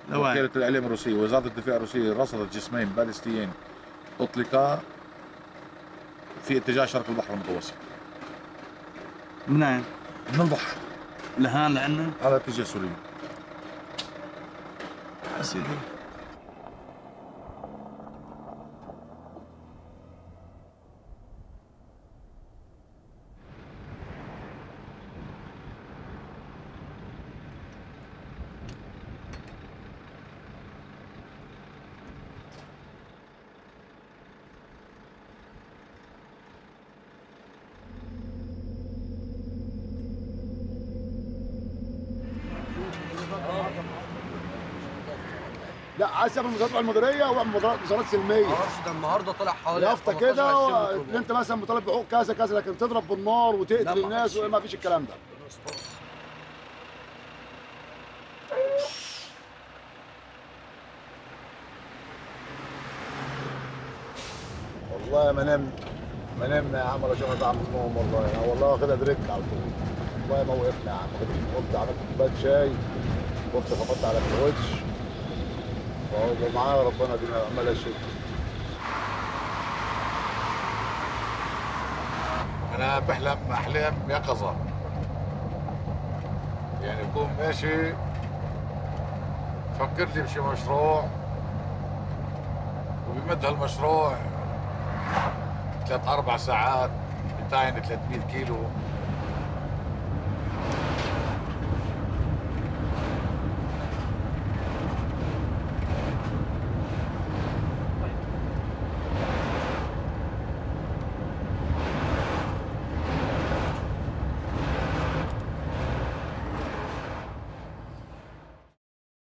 لوين؟ وكالة الإعلام الروسية وزارة الدفاع الروسية رصدت جسمين باليستيين أطلقا في اتجاه شرق البحر المتوسط منين؟ من البحر لهان لعنا؟ على اتجاه سوريا يا سيدي لا عايز تعمل مظاهرات على المديريه واعمل مظاهرات مظاهرات سلميه معرفش ده النهارده طلع حوالي يافطه 15 كده 20 و- مطلوب. ان انت مثلا مطالب بحقوق كذا كذا لكن تضرب بالنار لا، وتقتل ما الناس أعرفش. وما فيش الكلام ده والله ما نمت ما نمنا يا عم ولا شفنا طعم النوم والله انا والله واخدها دريك على طول والله ما وقفنا يا عم قمت عملت كوبايه شاي وقفت خبطت على الكاوتش وهو معايا ربنا دي عمال شيء أنا بحلم أحلام يقظة يعني بكون ماشي فكر لي بشي مشروع وبمد هالمشروع ثلاث أربع ساعات بتاين 300 كيلو